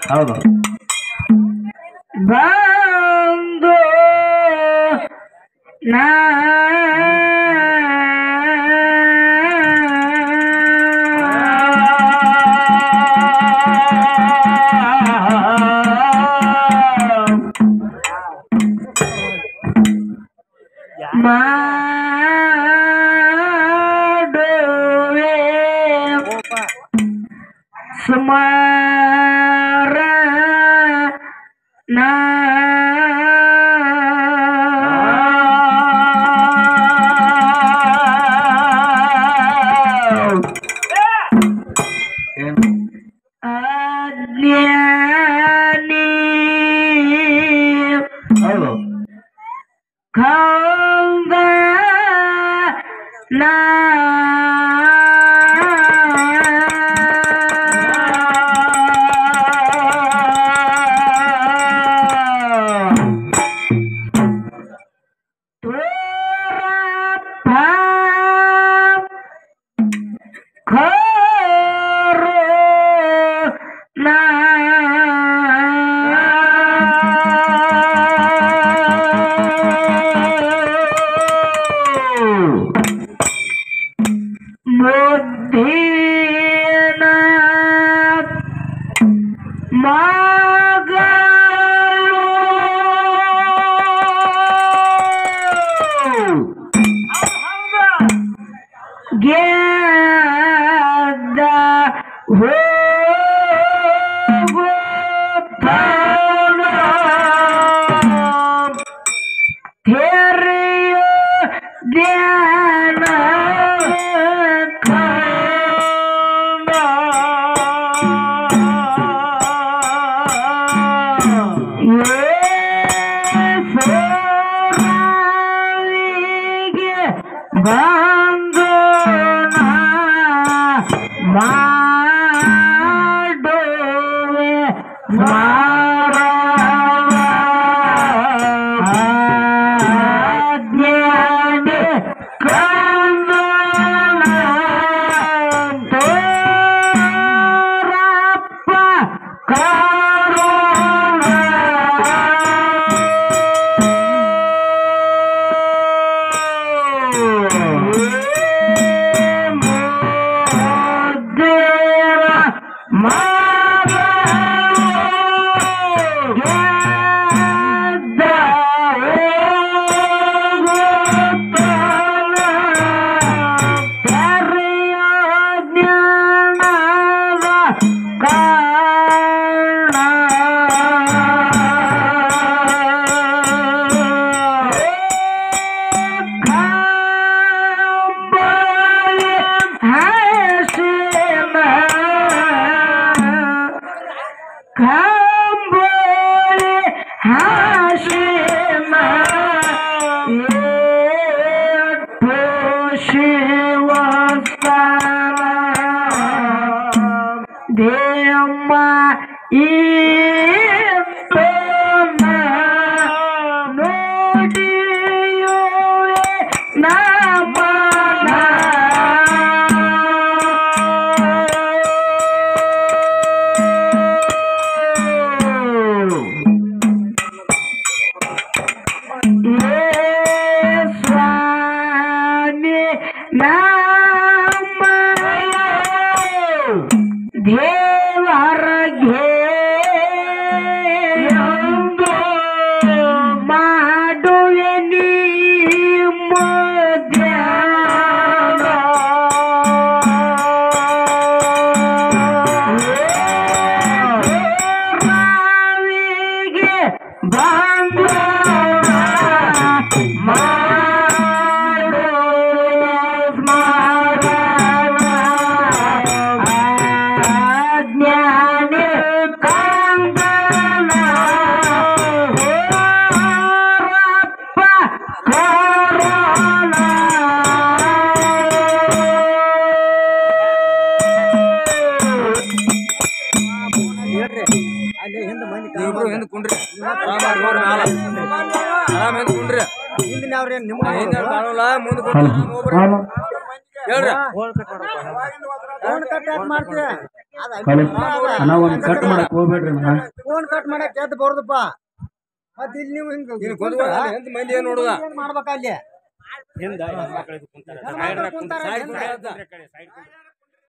ಹೌದು ಬಂದು ನಾ ಮಾಡುವೆ ಸುಮಾರ ನಾ ಏನು ಅಜ್ಞಾನಿ ಹೌದು ಕಂದ ನಾ ಮುದ್ದಿನ ಮಗಳು ಗೆದ್ದ ಹೋಗುತ್ತಾನ. ತೆರೆಯೋ ಧ್ಯಾನ ಬಂದು ಮಾಡುವೆ ಮಾರಜ್ಞಾನಿ ಕಂದಪ್ಪ ಕಂಬೋಳೆ ಹಾಶಿಮ ಏಟು ಶಿವಸ್ಥಾನ ದೇಮ್ಮ ಈ ನೋಡಿಯುವೆ ಸ್ವಾಮಿ ನಾಮಯ ದೇವರಗೆ ಎಂದು ಮಾಡುವೆ ನಿಮ್ಮ ಧ್ಯಾನವಿಗೆ ಬಂದ ಮಾಡು ಸ್ಮರಣ ಅಜ್ಞಾನಿ ಕಂದನ ಹೋರಪ್ಪ ಕರೋಣ ಅಲ್ಲಿ ಹಿಂದೆ ಮಂದಿ ಇಬ್ರು ಹಿಂದ್ ಕುಂಡ್ರಿ ಆರಾಮಾಗಿ ನೋಡ್ರಿ ಮ್ಯಾಲ ಆರಾಮ್ ಹಿಂದ್ ಕುಂಡ್ರಿ ಹಿಂದಿನ ಅವ್ರೇನ್ ನಿಮ್ಮ ಹಿಂದ್ ಕಾಣಲ್ಲ ಮುಂದ್ ಕುಂಡ್ರಿ ಹೋಗ್ರಿ ಹೇಳ್ರಿ ಫೋನ್ ಕಟ್ ಯಾಕ್ ಮಾಡ್ತೀಯ ಹಲೋ ಅಣ್ಣ ಒಂದು ಕಟ್ ಮಾಡಕ್ ಹೋಗ್ಬೇಡ್ರಿ ಅಣ್ಣ ಫೋನ್ ಕಟ್ ಮಾಡಕ್ ಎದ್ದು ಬರೋದಪ್ಪ ಮತ್ ಇಲ್ಲಿ ನೀವು ಹಿಂಗ ಇಲ್ಲಿ ಗೊತ್ತುವಲ್ಲ, ಎಂತ ಮಂದಿ ಏನ್ ನೋಡುದ? ಏನ್ ಮಾಡ್ಬೇಕ ಅಲ್ಲಿ ಹಿಂದ ಹೆಣ್ಮಕ್ಳು ಇದು ಕುಂತಾರ. ಹೆಣ್ಮಕ್ಳು ಕುಂತಾರ, ಸಾಯ್ಡ್ ಹಿಂದ. ಕುಂತಾರ.